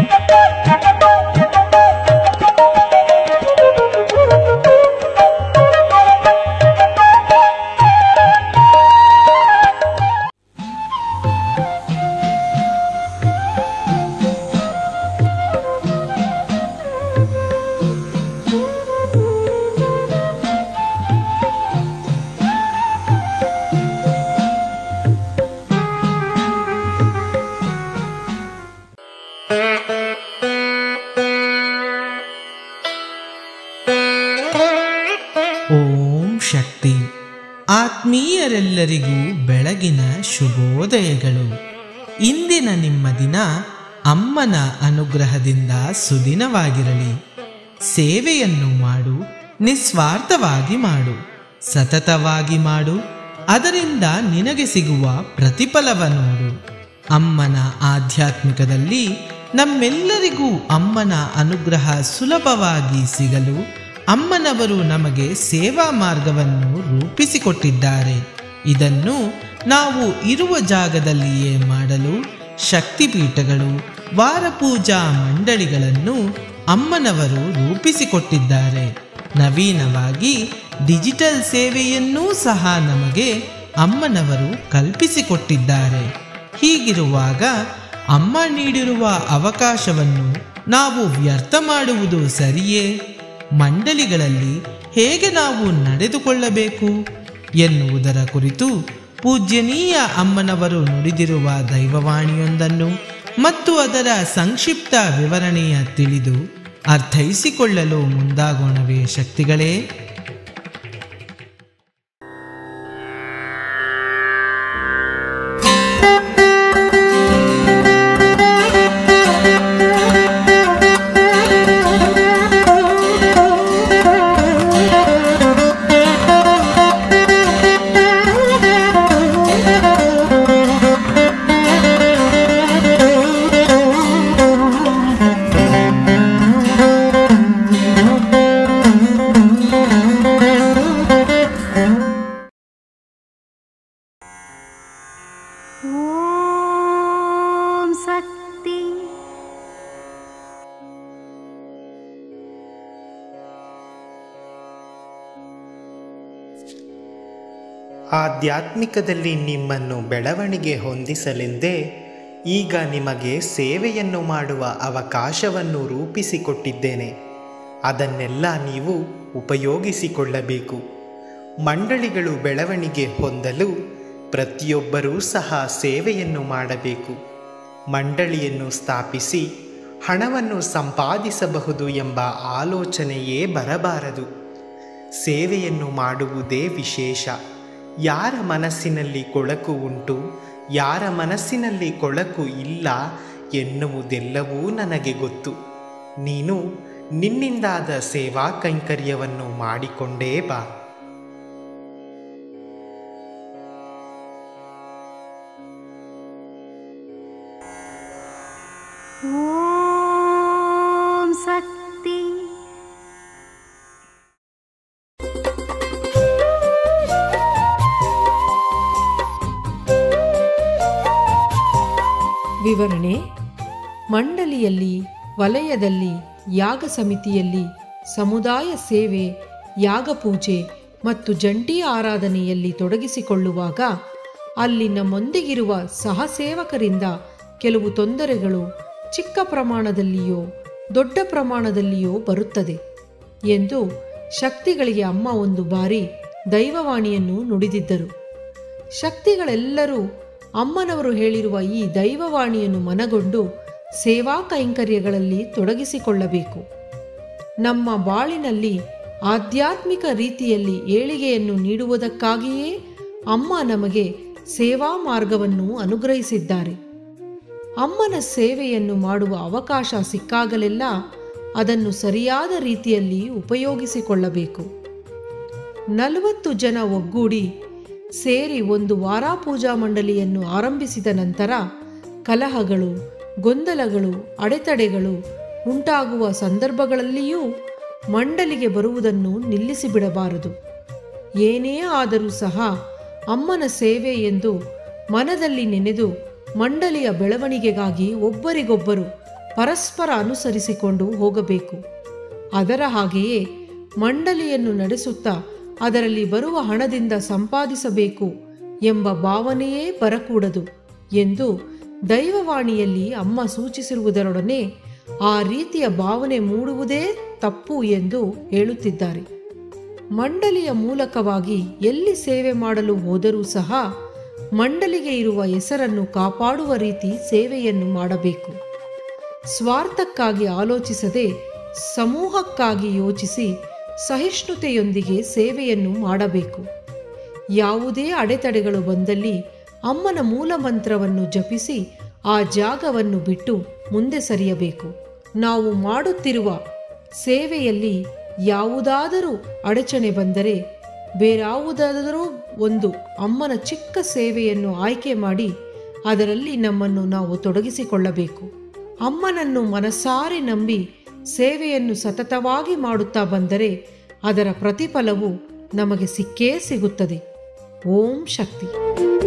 ಓಂ ಶಕ್ತಿ ಆತ್ಮೀಯರೆಲ್ಲರಿಗೂ ಬೆಳಗಿನ ಶುಭೋದಯಗಳು ಇಂದಿನ ನಿಮ್ಮ ದಿನ ಅಮ್ಮನ ಅನುಗ್ರಹದಿಂದ ಸುದಿನವಾಗಿರಲಿ ಸೇವೆಯನ್ನು ಮಾಡು ನಿಸ್ವಾರ್ಥವಾಗಿ ಮಾಡು ಸತತವಾಗಿ ಮಾಡು ಅದರಿಂದ ನಿನಗೆ ಸಿಗುವ ಪ್ರತಿಫಲವ ನೋಡು ಅಮ್ಮನ ಆಧ್ಯಾತ್ಮಿಕದಲ್ಲಿ ನಮ್ಮೆಲ್ಲರಿಗೂ ಅಮ್ಮನ ಅನುಗ್ರಹ ಸುಲಭವಾಗಿ ಸಿಗಲು ಅಮ್ಮನವರು ನಮಗೆ ಸೇವಾ ಮಾರ್ಗವನ್ನು ರೂಪಿಸಿಕೊಟ್ಟಿದ್ದಾರೆ ಇದನ್ನು ನಾವು ಇರುವ ಜಾಗದಲ್ಲಿಯೇ ಮಾಡಲು ಶಕ್ತಿಪೀಠಗಳು ವಾರಪೂಜಾ ಮಂಡಳಿಗಳನ್ನು ಅಮ್ಮನವರು ರೂಪಿಸಿಕೊಟ್ಟಿದ್ದಾರೆ ನವೀನವಾಗಿ ಡಿಜಿಟಲ್ ಸೇವೆಯನ್ನೂ ಸಹ ನಮಗೆ ಅಮ್ಮನವರು ಕಲ್ಪಿಸಿಕೊಟ್ಟಿದ್ದಾರೆ ಹೀಗಿರುವಾಗ ಅಮ್ಮ ನೀಡಿರುವ ಅವಕಾಶವನ್ನು ನಾವು ವ್ಯರ್ಥ ಮಾಡುವುದು ಸರಿಯೇ ಮಂಡಳಿಗಳಲ್ಲಿ ಹೇಗೆ ನಾವು ನಡೆದುಕೊಳ್ಳಬೇಕು ಎನ್ನುವುದರ ಕುರಿತು ಪೂಜ್ಯನೀಯ ಅಮ್ಮನವರು ನುಡಿದಿರುವ ದೈವವಾಣಿಯೊಂದನ್ನು ಮತ್ತು ಅದರ ಸಂಕ್ಷಿಪ್ತ ವಿವರಣೆಯ ತಿಳಿದು ಅರ್ಥೈಸಿಕೊಳ್ಳಲು ಮುಂದಾಗೋಣವೇ ಶಕ್ತಿಗಳೇ ॐ शक्ति ಆಧ್ಯಾತ್ಮಿಕದಲ್ಲಿ ನಿಮ್ಮನ್ನು ಬೆಳವಣಿಗೆ ಹೊಂದಿಸಲೆಂದೇ ಈಗ ನಿಮಗೆ ಸೇವೆಯನ್ನು ಮಾಡುವ ಅವಕಾಶವನ್ನು ರೂಪಿಸಿಕೊಟ್ಟಿದ್ದೇನೆ ಅದನ್ನೆಲ್ಲ ನೀವು ಉಪಯೋಗಿಸಿಕೊಳ್ಳಬೇಕು ಮಂಡಳಿಗಳು ಬೆಳವಣಿಗೆ ಹೊಂದಲು ಪ್ರತಿಯೊಬ್ಬರೂ ಸಹ ಸೇವೆಯನ್ನು ಮಾಡಬೇಕು ಮಂಡಳಿಯನ್ನು ಸ್ಥಾಪಿಸಿ ಹಣವನ್ನು ಸಂಪಾದಿಸಬಹುದು ಎಂಬ ಆಲೋಚನೆಯೇ ಬರಬಾರದು ಸೇವೆಯನ್ನು ಮಾಡುವುದೇ ವಿಶೇಷ ಯಾರ ಮನಸ್ಸಿನಲ್ಲಿ ಕೊಳಕು ಉಂಟು ಯಾರ ಮನಸ್ಸಿನಲ್ಲಿ ಕೊಳಕು ಇಲ್ಲ ಎನ್ನುವುದೆಲ್ಲವೂ ನನಗೆ ಗೊತ್ತು ನೀನು ನಿನ್ನಿಂದಾದ ಸೇವಾ ಕೈಂಕರ್ಯವನ್ನು ಮಾಡಿಕೊಂಡೇ ಬಾ ॐ शक्ति ವಿವರಣೆ ಮಂಡಳಿಯಲ್ಲಿ ವಲಯದಲ್ಲಿ ಯಾಗ ಸಮಿತಿಯಲ್ಲಿ ಸಮುದಾಯ ಸೇವೆ ಯಾಗ ಪೂಜೆ ಮತ್ತು ಜಂಟಿ ಆರಾಧನೆಯಲ್ಲಿ ತೊಡಗಿಸಿಕೊಳ್ಳುವಾಗ ಅಲ್ಲಿ ನಮ್ಮೊಂದಿಗಿರುವ ಸಹಸೇವಕರಿಂದ ಕೆಲವು ತೊಂದರೆಗಳು ಚಿಕ್ಕ ಪ್ರಮಾಣದಲ್ಲಿಯೋ ದೊಡ್ಡ ಪ್ರಮಾಣದಲ್ಲಿಯೋ ಬರುತ್ತದೆ ಎಂದು ಶಕ್ತಿಗಳಿಗೆ ಅಮ್ಮ ಒಂದು ಬಾರಿ ದೈವವಾಣಿಯನ್ನು ನುಡಿದಿದ್ದರು ಶಕ್ತಿಗಳೆಲ್ಲರೂ ಅಮ್ಮನವರು ಹೇಳಿರುವ ಈ ದೈವವಾಣಿಯನ್ನು ಮನಗೊಂಡು ಸೇವಾ ಕೈಂಕರ್ಯಗಳಲ್ಲಿ ತೊಡಗಿಸಿಕೊಳ್ಳಬೇಕು ನಮ್ಮ ಬಾಳಿನಲ್ಲಿ ಆಧ್ಯಾತ್ಮಿಕ ರೀತಿಯಲ್ಲಿ ಏಳಿಗೆಯನ್ನು ನೀಡುವುದಕ್ಕಾಗಿಯೇ ಅಮ್ಮ ನಮಗೆ ಸೇವಾ ಮಾರ್ಗವನ್ನು ಅನುಗ್ರಹಿಸಿದ್ದಾರೆ ಅಮ್ಮನ ಸೇವೆಯನ್ನು ಮಾಡುವ ಅವಕಾಶ ಸಿಕ್ಕಾಗಲೆಲ್ಲ ಅದನ್ನು ಸರಿಯಾದ ರೀತಿಯಲ್ಲಿ ಉಪಯೋಗಿಸಿಕೊಳ್ಳಬೇಕು ನಲವತ್ತು ಜನ ಒಗ್ಗೂಡಿ ಸೇರಿ ಒಂದು ವಾರ ಪೂಜಾ ಮಂಡಳಿಯನ್ನು ಆರಂಭಿಸಿದ ನಂತರ ಕಲಹಗಳು ಗೊಂದಲಗಳು ಅಡೆತಡೆಗಳು ಉಂಟಾಗುವ ಸಂದರ್ಭಗಳಲ್ಲಿಯೂ ಮಂಡಳಿಗೆ ಬರುವುದನ್ನು ನಿಲ್ಲಿಸಿಬಿಡಬಾರದು ಏನೇ ಆದರೂ ಸಹ ಅಮ್ಮನ ಸೇವೆ ಎಂದು ಮನದಲ್ಲಿ ನೆನೆದು ಮಂಡಳಿಯ ಬೆಳವಣಿಗೆಗಾಗಿ ಒಬ್ಬರಿಗೊಬ್ಬರು ಪರಸ್ಪರ ಅನುಸರಿಸಿಕೊಂಡು ಹೋಗಬೇಕು ಅದರ ಹಾಗೆಯೇ ಮಂಡಳಿಯನ್ನು ನಡೆಸುತ್ತಾ ಅದರಲ್ಲಿ ಬರುವ ಹಣದಿಂದ ಸಂಪಾದಿಸಬೇಕು ಎಂಬ ಭಾವನೆಯೇ ಬರಕೂಡದು ಎಂದು ದೈವವಾಣಿಯಲ್ಲಿ ಅಮ್ಮ ಸೂಚಿಸಿರುವುದರೊಡನೆ ಆ ರೀತಿಯ ಭಾವನೆ ಮೂಡುವುದೇ ತಪ್ಪು ಎಂದು ಹೇಳುತ್ತಿದ್ದಾರೆ ಮಂಡಳಿಯ ಮೂಲಕವಾಗಿ ಎಲ್ಲಿ ಸೇವೆ ಮಾಡಲು ಹೋದರೂ ಸಹ ಮಂಡಳಿಗೆ ಇರುವ ಹೆಸರನ್ನು ಕಾಪಾಡುವ ರೀತಿ ಸೇವೆಯನ್ನು ಮಾಡಬೇಕು ಸ್ವಾರ್ಥಕ್ಕಾಗಿ ಆಲೋಚಿಸದೆ ಸಮೂಹಕ್ಕಾಗಿ ಯೋಚಿಸಿ ಸಹಿಷ್ಣುತೆಯೊಂದಿಗೆ ಸೇವೆಯನ್ನು ಮಾಡಬೇಕು ಯಾವುದೇ ಅಡೆತಡೆಗಳು ಬಂದಲ್ಲಿ ಅಮ್ಮನ ಮೂಲಮಂತ್ರವನ್ನು ಜಪಿಸಿ ಆ ಜಾಗವನ್ನು ಬಿಟ್ಟು ಮುಂದೆ ಸರಿಯಬೇಕು ನಾವು ಮಾಡುತ್ತಿರುವ ಸೇವೆಯಲ್ಲಿ ಯಾವುದಾದರೂ ಅಡಚಣೆ ಬಂದರೆ ಬೇರಾವುದಾದರೂ ಒಂದು ಅಮ್ಮನ ಚಿಕ್ಕ ಸೇವೆಯನ್ನು ಆಯ್ಕೆ ಮಾಡಿ ಅದರಲ್ಲಿ ನಮ್ಮನ್ನು ನಾವು ತೊಡಗಿಸಿಕೊಳ್ಳಬೇಕು ಅಮ್ಮನನ್ನು ಮನಸಾರಿ ನಂಬಿ ಸೇವೆಯನ್ನು ಸತತವಾಗಿ ಮಾಡುತ್ತಾ ಬಂದರೆ ಅದರ ಪ್ರತಿಫಲವು ನಮಗೆ ಸಿಕ್ಕೇ ಸಿಗುತ್ತದೆ ಓಂ ಶಕ್ತಿ